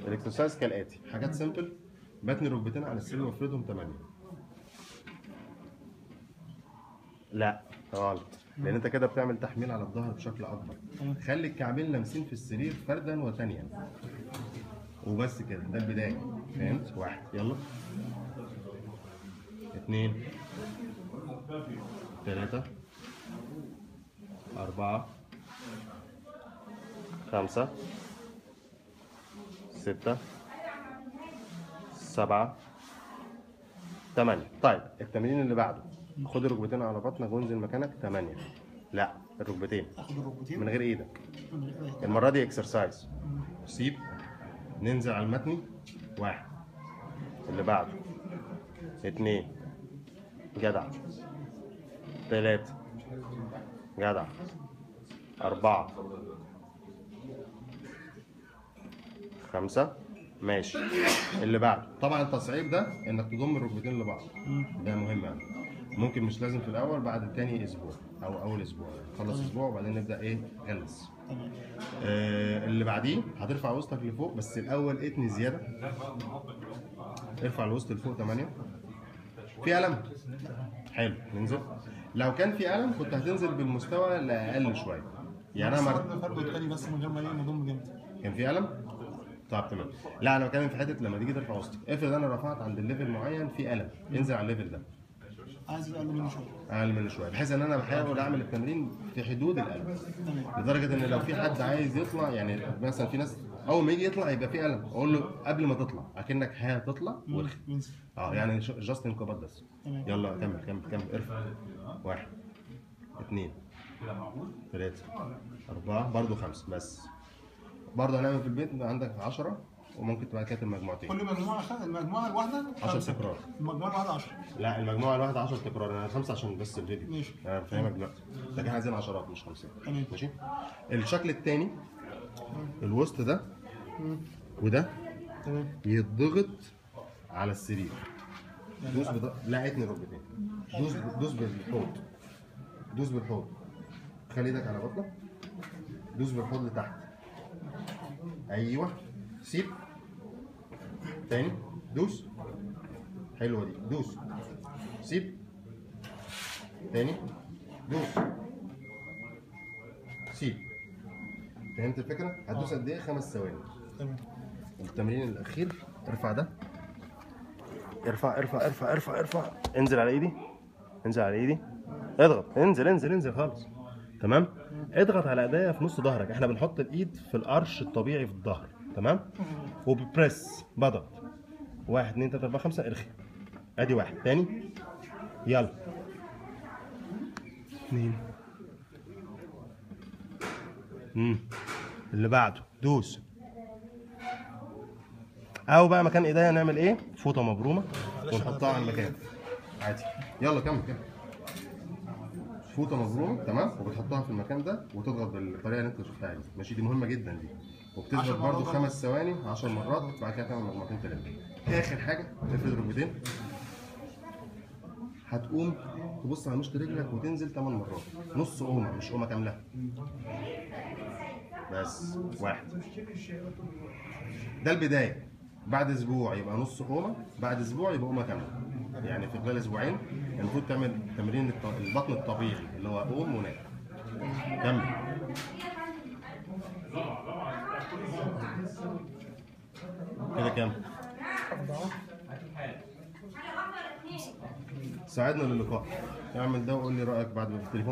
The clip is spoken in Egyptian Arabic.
الاكسرسايز كالاتي حاجات سيمبل بتني ركبتين على السرير وافردهم 8 لا غلط لان انت كده بتعمل تحميل على الظهر بشكل اكبر خلي الكعبين لامسين في السرير فردا وثانيا وبس كده ده البدايه فهمت واحد يلا اثنين ثلاثة أربعة خمسة ستة سبعة ثمانية طيب التمرين اللي بعده خد الركبتين على بطنك وانزل مكانك ثمانية لا الركبتين اخد الركبتين من غير ايدك من غير أي- المرة دي اكسرسايز سيب ننزل على المتني واحد اللي بعده اتنين جدع تلاتة جدع أربعة خمسة ماشي اللي بعده طبعا التصعيب ده انك تضم الركبتين لبعض ده مهم قوي ممكن مش لازم في الاول بعد تاني اسبوع او اول اسبوع خلص اسبوع وبعدين نبدا ايه غلس تمام آه، اللي بعديه هترفع وسطك لفوق بس الاول اتني زياده ارفع الوسط لفوق 8 في قلم حلو ننزل لو كان في قلم كنت هتنزل بالمستوى لاقل شويه يعني انا مر... فرد التاني بس من غير ما ايه نضم جامد كان في قلم طب تمام لا انا بتكلم في حته لما تيجي ترفع وسطك افرض انا رفعت عند الليفل معين في قلم انزل على الليفل ده عايز اقل منه شويه اقل منه شويه بحيث ان انا بحاول اعمل التمرين في حدود القلم تمام لدرجه ان لو في حد عايز يطلع يعني مثلا في ناس اول ما يجي يطلع يبقى في قلم اقول له قبل ما تطلع اكنك هتطلع وارخي ينزل اه يعني ش- جاست انقباض بس تمام. يلا كمل كمل كمل ارفع واحد اثنين ثلاثة أربعة برضو خمسة بس برضو هنعمل في البيت عندك 10 وممكن تبقى كاتب مجموعتين كل مجموعه خ... المجموعه الواحده 10 خمسة. تكرار المجموعه الواحده 10 لا المجموعة الواحدة 10 تكرار انا خمسة عشان بس الفيديو ماشي. انا فاهمك دلوقتي لكن احنا عايزين عشرات مش خمسة تمام. ماشي الشكل الثاني الوسط ده وده تمام يتضغط على السرير دوس بض... لا اتني ركبتين دوس دوس بالحوض دوس بالحوض خلي ايدك على بطنك دوس بالحوض لتحت ايوه سيب تاني دوس حلوه دي دوس سيب تاني دوس سيب فهمت الفكره هتدوس قد ايه خمس ثواني تمام التمرين الاخير ارفع ده ارفع ارفع ارفع ارفع ارفع انزل على ايدي انزل على ايدي اضغط انزل انزل انزل خالص تمام اضغط على ايديا في نص ظهرك احنا بنحط الايد في القرش الطبيعي في الظهر تمام وببريس بضغط واحد اتنين تلاته اربعه خمسه ارخي ادي واحد تاني يلا اتنين امم اللي بعده دوس او بقى مكان ايديا نعمل ايه فوطه مبرومه ونحطها على المكان عادي يلا كمل كمل فوطه مبرومه تمام وبتحطها في المكان ده وتضغط بالطريقه اللي انت شفتها دي ماشي دي مهمه جدا دي وبتثبت عشر برضو مرات. خمس ثواني 10 مرات بعد كده تعمل مجموعتين ثلاثه اخر حاجه تفرد ركبتين هتقوم تبص على مشط رجلك وتنزل 8 مرات نص قومه مش قومه كامله بس واحد ده البدايه بعد اسبوع يبقى نص قومه بعد اسبوع يبقى قومه كامله يعني في خلال اسبوعين المفروض تعمل تمرين الط- البطن الطبيعي اللي هو قوم ونام كمل كده كام ساعدنا للقاء اعمل ده وقول لي رايك بعد ما في التليفون